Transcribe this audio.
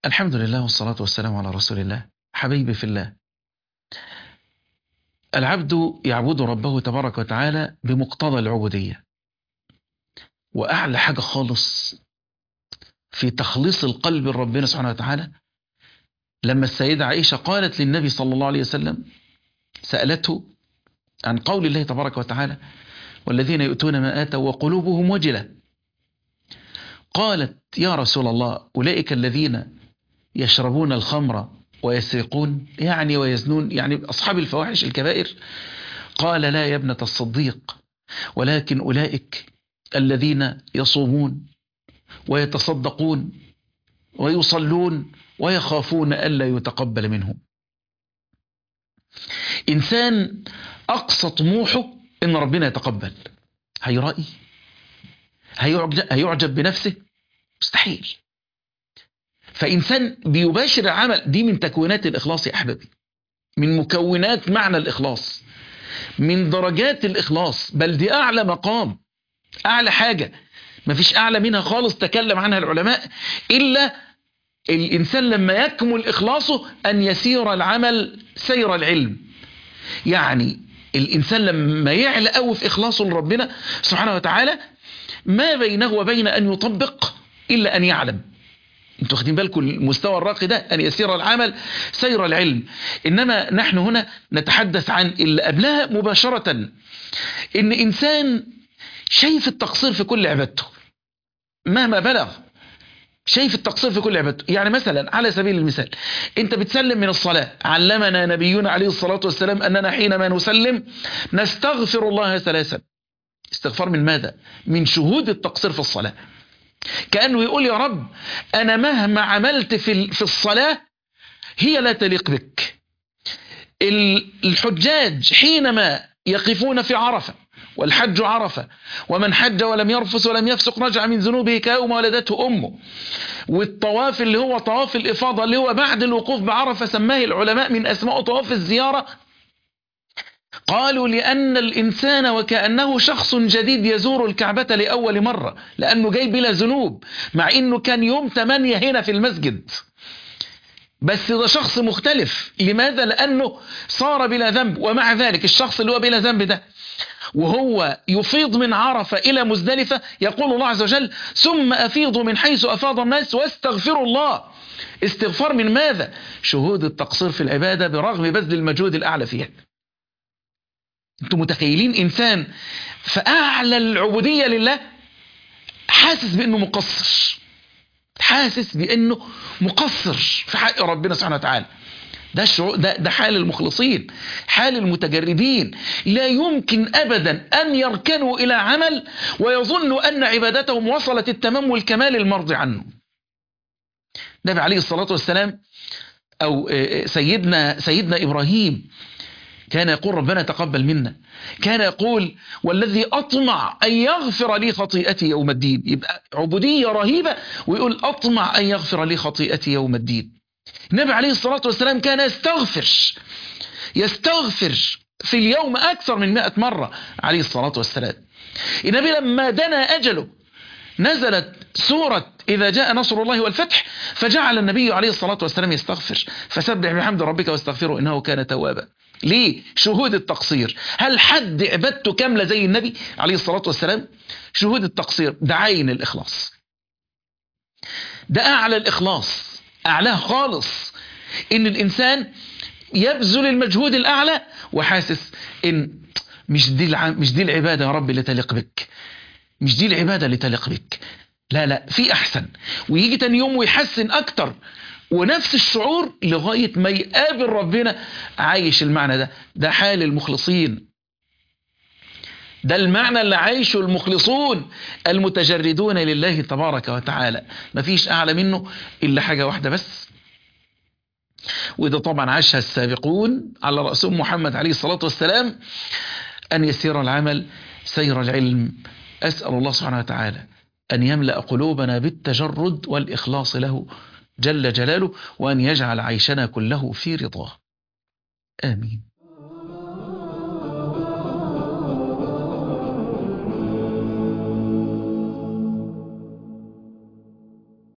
الحمد لله والصلاة والسلام على رسول الله حبيبي في الله العبد يعبد ربه تبارك وتعالى بمقتضى العبودية وأعلى حاجة خالص في تخليص القلب لربنا سبحانه وتعالى لما السيدة عائشة قالت للنبي صلى الله عليه وسلم سألته عن قول الله تبارك وتعالى والذين يؤتون ما آتوا وقلوبهم وجلة قالت يا رسول الله أولئك الذين يشربون الخمر ويسرقون يعني ويزنون يعني أصحاب الفواحش الكبائر قال لا يا ابنة الصديق ولكن أولئك الذين يصومون ويتصدقون ويصلون ويخافون ألا يتقبل منهم إنسان أقصى طموحه إن ربنا يتقبل هيرأي هيعجب, هيعجب بنفسه مستحيل فإنسان بيباشر العمل دي من تكوينات الإخلاص يا أحبابي من مكونات معنى الإخلاص من درجات الإخلاص بل دي أعلى مقام أعلى حاجة مفيش أعلى منها خالص تكلم عنها العلماء إلا الإنسان لما يكمل إخلاصه أن يسير العمل سير العلم يعني الإنسان لما يعلى قوي في إخلاصه لربنا سبحانه وتعالى ما بينه وبين أن يطبق إلا أن يعلم انتوا واخدين بالكم المستوى الراقي ده أن يسير العمل سير العلم إنما نحن هنا نتحدث عن اللي قبلها مباشرة إن إنسان شايف التقصير في كل عبادته مهما بلغ شايف التقصير في كل عبادته يعني مثلا على سبيل المثال انت بتسلم من الصلاة علمنا نبينا عليه الصلاة والسلام أننا حينما نسلم نستغفر الله ثلاثا استغفار من ماذا من شهود التقصير في الصلاة كأنه يقول يا رب أنا مهما عملت في في الصلاة هي لا تليق بك الحجاج حينما يقفون في عرفة والحج عرفة ومن حج ولم يرفس ولم يفسق رجع من ذنوبه كيوم ولدته أمه والطواف اللي هو طواف الإفاضة اللي هو بعد الوقوف بعرفة سماه العلماء من أسماء طواف الزيارة قالوا لأن الإنسان وكأنه شخص جديد يزور الكعبة لأول مرة لأنه جاي بلا ذنوب مع أنه كان يوم 8 هنا في المسجد بس ده شخص مختلف لماذا؟ لأنه صار بلا ذنب ومع ذلك الشخص اللي هو بلا ذنب ده وهو يفيض من عرفة إلى مزدلفة يقول الله عز وجل ثم أفيضوا من حيث أفاض الناس واستغفروا الله استغفار من ماذا؟ شهود التقصير في العبادة برغم بذل المجهود الأعلى فيها انتم متخيلين إنسان فأعلى العبودية لله حاسس بأنه مقصر حاسس بأنه مقصر في حق ربنا سبحانه وتعالى ده الشعور ده, ده حال المخلصين حال المتجردين لا يمكن أبدا أن يركنوا إلى عمل ويظنوا أن عبادتهم وصلت التمام والكمال المرضي عنه النبي عليه الصلاة والسلام أو سيدنا, سيدنا إبراهيم كان يقول ربنا تقبل منا كان يقول والذي أطمع أن يغفر لي خطيئتي يوم الدين يبقى عبودية رهيبة ويقول أطمع أن يغفر لي خطيئتي يوم الدين النبي عليه الصلاة والسلام كان يستغفر يستغفر في اليوم أكثر من مئة مرة عليه الصلاة والسلام النبي لما دنا أجله نزلت سورة إذا جاء نصر الله والفتح فجعل النبي عليه الصلاة والسلام يستغفر فسبح بحمد ربك واستغفره إنه كان توابا ليه شهود التقصير هل حد عبادته كاملة زي النبي عليه الصلاة والسلام شهود التقصير ده عين الإخلاص ده أعلى الإخلاص أعلاه خالص إن الإنسان يبذل المجهود الأعلى وحاسس إن مش دي الع... مش دي العبادة يا رب اللي تليق بك مش دي العبادة اللي تليق بك لا لا في أحسن ويجي تاني يوم ويحسن أكتر ونفس الشعور لغاية ما يقابل ربنا عايش المعنى ده ده حال المخلصين ده المعنى اللي عايشه المخلصون المتجردون لله تبارك وتعالى مفيش أعلى منه إلا حاجة واحدة بس وده طبعا عاشها السابقون على رأسهم محمد عليه الصلاة والسلام أن يسير العمل سير العلم أسأل الله سبحانه وتعالى أن يملأ قلوبنا بالتجرد والإخلاص له جل جلاله وأن يجعل عيشنا كله في رضاه آمين